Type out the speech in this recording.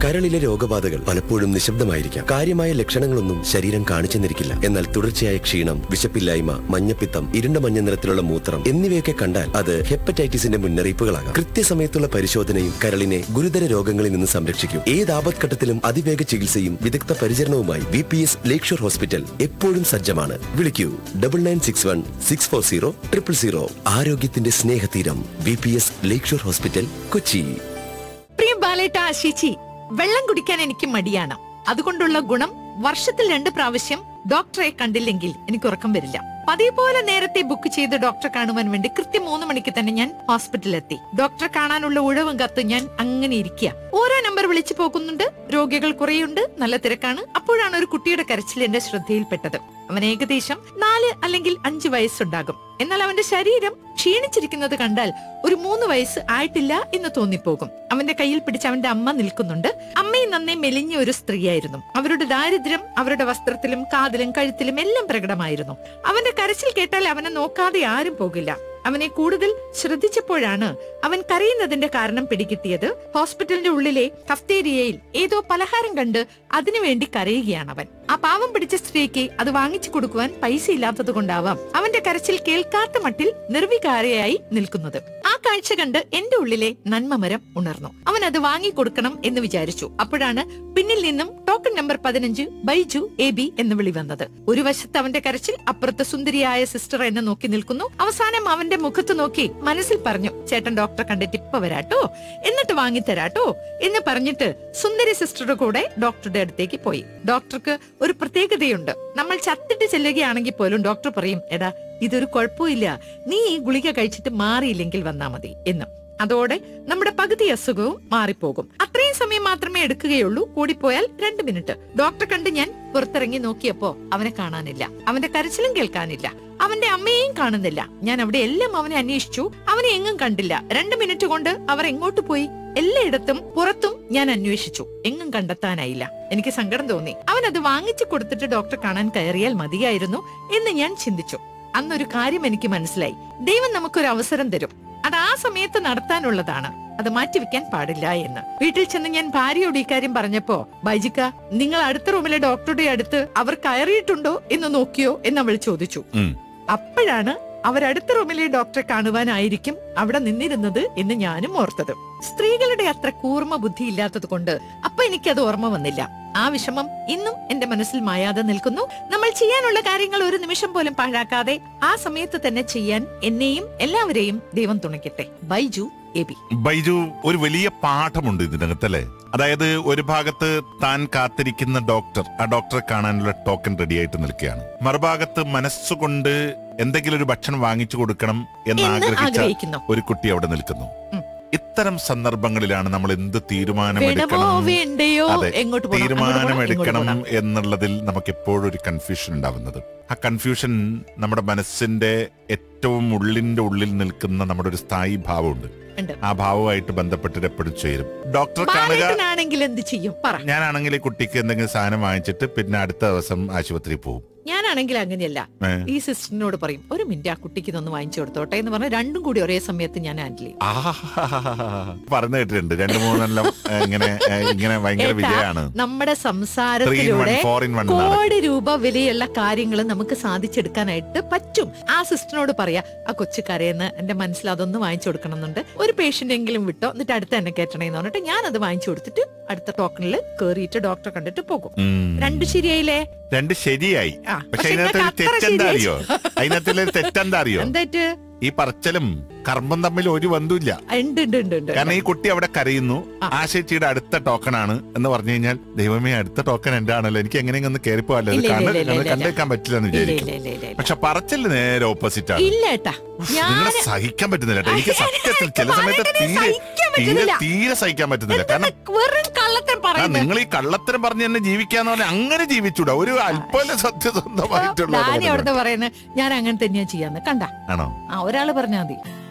കരളിലെ രോഗബാധകൾ പലപ്പോഴും നിശബ്ദമായിരിക്കാം കാര്യമായ ലക്ഷണങ്ങളൊന്നും ശരീരം കാണിച്ചെന്നിരിക്കില്ല എന്നാൽ തുടർച്ചയായ ക്ഷീണം വിശപ്പില്ലായ്മ മഞ്ഞപ്പിത്തം ഇരുണ്ട മഞ്ഞ നിറത്തിലുള്ള മൂത്രം എന്നിവയൊക്കെ കണ്ടാൽ അത് ഹെപ്പറ്റൈറ്റിസിന്റെ മുന്നറിയിപ്പുകളാകാം കൃത്യസമയത്തുള്ള പരിശോധനയും കരളിനെ ഗുരുതര രോഗങ്ങളിൽ നിന്ന് സംരക്ഷിക്കും ഏത് ആപത്ഘട്ടത്തിലും അതിവേഗ ചികിത്സയും വിദഗ്ധ പരിചരണവുമായി V P S Lakeshore hospital എപ്പോഴും സജ്ജമാണ് വിളിക്കൂ double nine six one six four zero triple zero ആരോഗ്യത്തിന്റെ സ്നേഹതീരം V P S Lakeshore hospital Kochi പ്രിയ ബാലേട്ട ആശിച്ചി വെള്ളം കുടിക്കാൻ എനിക്ക് മടിയാണ് അതുകൊണ്ടുള്ള ഗുണം വർഷത്തിൽ രണ്ട് പ്രാവശ്യം ഡോക്ടറെ കണ്ടില്ലെങ്കിൽ എനിക്ക് ഉറക്കം വരില്ല പതിവ് പോലെ നേരത്തെ ബുക്ക് ചെയ്ത് ഡോക്ടറെ കാണുവാൻ വേണ്ടി കൃത്യം മൂന്ന് മണിക്ക് തന്നെ ഞാൻ ഹോസ്പിറ്റലിൽ എത്തി ഡോക്ടറെ കാണാനുള്ള ഉഴവും കത്ത് ഞാൻ അങ്ങനെ ഇരിക്കുക ഓരോ നമ്പർ വിളിച്ചു പോകുന്നുണ്ട് രോഗികൾ കുറേയുണ്ട് നല്ല തിരക്കാണ് അപ്പോഴാണ് ഒരു കുട്ടിയുടെ കരച്ചിൽ എന്റെ ശ്രദ്ധയിൽപ്പെട്ടത് അവൻ ഏകദേശം നാല് അല്ലെങ്കിൽ അഞ്ച് വയസ്സുണ്ടാകും എന്നാൽ അവന്റെ ശരീരം ക്ഷീണിച്ചിരിക്കുന്നത് കണ്ടാൽ ഒരു മൂന്ന് വയസ്സ് ആയിട്ടില്ല എന്ന് തോന്നിപ്പോകും അവന്റെ കയ്യിൽ പിടിച്ച് അവന്റെ അമ്മ നിൽക്കുന്നുണ്ട് അമ്മയും നന്നേ മെലിഞ്ഞ ഒരു സ്ത്രീയായിരുന്നു അവരുടെ ദാരിദ്ര്യം അവരുടെ വസ്ത്രത്തിലും കാതിലും കഴുത്തിലും എല്ലാം പ്രകടമായിരുന്നു അവന്റെ കരച്ചിൽ കേട്ടാൽ അവനെ നോക്കാതെ ആരും പോകില്ല അവനെ കൂടുതൽ ശ്രദ്ധിച്ചപ്പോഴാണ് അവൻ കരയുന്നതിന്റെ കാരണം പിടികിട്ടിയത് ഹോസ്പിറ്റലിന്റെ ഉള്ളിലെ കഫ്തേരിയയിൽ ഏതോ പലഹാരം കണ്ട് അതിനുവേണ്ടി കരയുകയാണ് അവൻ ആ പാവം പിടിച്ച സ്ത്രീക്ക് അത് വാങ്ങിച്ചു കൊടുക്കുവാൻ പൈസ ഇല്ലാത്തത് കൊണ്ടാവാം അവന്റെ കരച്ചിൽ കേൾക്കാത്ത മട്ടിൽ നിർവികാരയായി നിൽക്കുന്നത് ആ കാഴ്ച കണ്ട് എന്റെ ഉള്ളിലെ നന്മമരം ഉണർന്നു അവൻ അത് വാങ്ങിക്കൊടുക്കണം എന്ന് വിചാരിച്ചു അപ്പോഴാണ് പിന്നിൽ നിന്നും ടോക്കൺ നമ്പർ പതിനഞ്ച് ബൈജു എ ബി എന്ന് വിളി വന്നത് ഒരു വശത്ത് അവന്റെ കരച്ചിൽ അപ്പുറത്ത് സുന്ദരിയായ സിസ്റ്റർ എന്നെ നോക്കി നിൽക്കുന്നു അവസാനം അവന്റെ മുഖത്ത് നോക്കി മനസ്സിൽ പറഞ്ഞു ചേട്ടൻ ഡോക്ടറെ കണ്ടിട്ട് ഇപ്പൊ വരാട്ടോ എന്നിട്ട് വാങ്ങിത്തരാട്ടോ എന്ന് പറഞ്ഞിട്ട് സുന്ദരി സിസ്റ്ററുടെ കൂടെ ഡോക്ടറുടെ അടുത്തേക്ക് പോയി ഡോക്ടർക്ക് ഒരു പ്രത്യേകതയുണ്ട് നമ്മൾ ചത്തിട്ട് ചെല്ലുകയാണെങ്കിൽ പോലും ഡോക്ടർ പറയും എടാ ഇതൊരു കുഴപ്പമില്ല നീ ഈ ഗുളിക കഴിച്ചിട്ട് മാറിയില്ലെങ്കിൽ വന്നാ മതി എന്ന് അതോടെ നമ്മുടെ പകുതി അസുഖവും മാറിപ്പോകും അത്രയും സമയം മാത്രമേ എടുക്കുകയുള്ളൂ കൂടിപ്പോയാൽ രണ്ട് മിനിറ്റ് ഡോക്ടറെ കണ്ട് ഞാൻ പുറത്തിറങ്ങി നോക്കിയപ്പോ അവനെ കാണാനില്ല അവന്റെ കരച്ചിലും കേൾക്കാനില്ല അവന്റെ അമ്മയെയും കാണുന്നില്ല ഞാൻ അവിടെ എല്ലാം അവനെ അന്വേഷിച്ചു അവനെ എങ്ങും കണ്ടില്ല രണ്ട് മിനിറ്റ് കൊണ്ട് അവർ എങ്ങോട്ട് പോയി എല്ലായിടത്തും പുറത്തും ഞാൻ അന്വേഷിച്ചു എങ്ങും കണ്ടെത്താനായില്ല എനിക്ക് സങ്കടം തോന്നി അവൻ അത് വാങ്ങിച്ചു കൊടുത്തിട്ട് ഡോക്ടറെ കാണാൻ കയറിയാൽ മതിയായിരുന്നു എന്ന് ഞാൻ ചിന്തിച്ചു അന്നൊരു കാര്യം എനിക്ക് മനസ്സിലായി ദൈവം നമുക്കൊരു അവസരം തരും അത് ആ സമയത്ത് നടത്താനുള്ളതാണ് അത് മാറ്റിവെക്കാൻ പാടില്ല എന്ന് വീട്ടിൽ ചെന്ന് ഞാൻ ഭാര്യയോട് ഇക്കാര്യം പറഞ്ഞപ്പോ ബൈജിക്ക നിങ്ങൾ അടുത്ത റൂമിലെ ഡോക്ടറുടെ അടുത്ത് അവർ കയറിയിട്ടുണ്ടോ എന്ന് നോക്കിയോ എന്ന് അവൾ ചോദിച്ചു ഉം. അപ്പോഴാണ് അവരടുത്ത റൂമിലെ ഡോക്ടറെ കാണുവാനായിരിക്കും അവിടെ നിന്നിരുന്നത് എന്ന് ഞാനും ഓർത്തത് സ്ത്രീകളുടെ അത്ര കൂർമ്മ ബുദ്ധി ഇല്ലാത്തത് കൊണ്ട് അപ്പൊ എനിക്കത് ഓർമ്മ വന്നില്ല ആ വിഷമം ഇന്നും എന്റെ മനസ്സിൽ മായാതെ നിൽക്കുന്നു നമ്മൾ ചെയ്യാനുള്ള കാര്യങ്ങൾ ഒരു നിമിഷം പോലും പാഴാക്കാതെ ആ സമയത്ത് തന്നെ ചെയ്യാൻ എന്നെയും എല്ലാവരെയും ദൈവം തുണയ്ക്കട്ടെ ബൈജു എബി ബൈജു ഒരു വലിയ പാഠമുണ്ട് ഇതിനകത്തല്ലേ അതായത് ഒരു ഭാഗത്ത് താൻ കാത്തിരിക്കുന്ന ഡോക്ടർ ആ ഡോക്ടറെ കാണാനുള്ള ടോക്കൺ റെഡിയായിട്ട് നിൽക്കുകയാണ് മറുഭാഗത്ത് മനസ്സുകൊണ്ട് എന്തെങ്കിലും ഒരു ഭക്ഷണം വാങ്ങിച്ചു കൊടുക്കണം എന്ന് എന്ന് ആഗ്രഹിച്ച ആഗ്രഹിക്കുന്നു ഒരു കുട്ടി അവിടെ നിൽക്കുന്നു ഉം. ഇത്തരം സന്ദർഭങ്ങളിലാണ് നമ്മൾ എന്ത് വേണമോ തീരുമാനമെടുക്കണം വേണ്ടയോ അതെ. എങ്ങോട്ട് പോകണം അങ്ങോട്ട് പോകണം, ഇങ്ങോട്ട് തീരുമാനമെടുക്കണം പോകണം. എന്നുള്ളതിൽ നമുക്ക് എപ്പോഴും ഒരു കൺഫ്യൂഷൻ ഉണ്ടാവുന്നത് ആ കൺഫ്യൂഷൻ നമ്മുടെ മനസ്സിന്റെ ഏറ്റവും ഉള്ളിന്റെ ഉള്ളിൽ നിൽക്കുന്ന നമ്മുടെ ഒരു സ്ഥായി ഭാവമുണ്ട് ഉണ്ട്. ആ ഭാവമായിട്ട് ബന്ധപ്പെട്ടിട്ട് എപ്പോഴും ചേരും ഡോക്ടറെ കാണുക ബാലേട്ടനാണെങ്കിൽ എന്ത് ചെയ്യും പറ ഞാനാണെങ്കിൽ ഈ കുട്ടിക്ക് എന്തെങ്കിലും സാധനം വാങ്ങിച്ചിട്ട് പിന്നെ അടുത്ത ദിവസം ആശുപത്രിയിൽ പോകും ഞാനാണെങ്കിൽ അങ്ങനെയല്ല ഏ. ഈ സിസ്റ്ററിനോട് പറയും ഒരു മിനിറ്റ് ആ കുട്ടിക്ക് ഇതൊന്ന് വാങ്ങിച്ചു കൊടുത്തോട്ടെ എന്ന് പറഞ്ഞ് രണ്ടും കൂടി ഒരേ സമയത്ത് ഞാൻ ഹാൻഡിൽ ചെയ്യും ആഹാഹാഹാഹാ. പറഞ്ഞു കേട്ടിട്ടുണ്ട് രണ്ടു മൂന്നെല്ലാം ഏ, ഇങ്ങനെ ഏ, ഇങ്ങനെ ഭയങ്കര ഏട്ടാ, വിജയമാണ് നമ്മുടെ ത്രീ ഇൻ വൺ സംസാരത്തിലൂടെ ഫോർ ഇൻ വൺ കോടി രൂപ വിലയുള്ള കാര്യങ്ങൾ നമുക്ക് സാധിച്ചെടുക്കാനായിട്ട് പറ്റും ആ സിസ്റ്ററിനോട് പറയാ ആ കൊച്ചു കരയെന്ന് എന്റെ മനസ്സിൽ അതൊന്ന് വാങ്ങിച്ചു കൊടുക്കണം എന്നുണ്ട് ഒരു പേഷ്യന്റ് എങ്കിലും വിട്ടോ എന്നിട്ട് അടുത്ത എന്നെ കയറ്റണേ എന്ന് പറഞ്ഞിട്ട് ഞാൻ അത് വാങ്ങിച്ചു കൊടുത്തിട്ട് അടുത്ത ടോക്കണിൽ കേറിയിട്ട് ഡോക്ടറെ കണ്ടിട്ട് പോകും രണ്ട് ശരിയായില്ലേ രണ്ട് ശരിയായി ആ പക്ഷെ പക്ഷെ അതിനകത്ത് ഇങ്ങക്ക് അത്ര തെറ്റെന്താ ശരിയായി അറിയോ അതിനകത്തുള്ള തെറ്റെന്താ അറിയോ എന്തായിട്ട് ഈ പറച്ചലും കർമ്മം തമ്മിൽ ഒരു ബന്ധമില്ല ഉണ്ട് ഉണ്ട് ഉണ്ട് ഉണ്ട് കാരണം ഈ കുട്ടി അവിടെ കരയുന്നു ആ. ആശയച്ചിയുടെ അടുത്ത ടോക്കൺ ആണ് എന്ന് പറഞ്ഞു കഴിഞ്ഞാൽ ദൈവമേ അടുത്ത ടോക്കൺ എന്റെ ആണല്ലോ എനിക്ക് എങ്ങനെയെങ്കിലും ഒന്ന് കയറിപ്പോവല്ലോ ഇല്ല, ഇല്ല, ഇല്ല, ഇല്ല, ഇല്ല. കണ്ടേക്കാൻ പറ്റില്ല എന്ന് ഇല്ല വിചാരിക്കും ഇല്ല ഇല്ല ഇല്ല ഇല്ല. പക്ഷെ പറച്ചല് നേരെ ഓപ്പോസിറ്റ് ആണ് ഇല്ല ഏട്ടാ ഞാൻ നിങ്ങളെ സഹിക്കാൻ പറ്റുന്നില്ല കേട്ടോ എനിക്ക് സത്യത്തിൽ ചില സമയത്ത് വളരെ തീരെ സഹിക്കാൻ തീരെ പറ്റുന്നില്ല. തീരെ സഹിക്കാൻ പറ്റുന്നില്ല കാരണം വെറും കള്ളത്തരം ആ, പറയുന്നത് നിങ്ങൾ ഈ കള്ളത്തരം പറഞ്ഞ് തന്നെ ജീവിക്കാന്ന് പറഞ്ഞാൽ അങ്ങനെ ജീവിച്ചൂടാ ഒരു അല്പം സത്യസന്ധമായിട്ടുള്ള ഡാനി ഇടപെടൽ അവിടുത്തെ പറയുന്നത് ഞാൻ അങ്ങനെ തന്നെയാ ചെയ്യാന്ന് കണ്ട ആണോ ആ ഒരാള് പറഞ്ഞാ മതി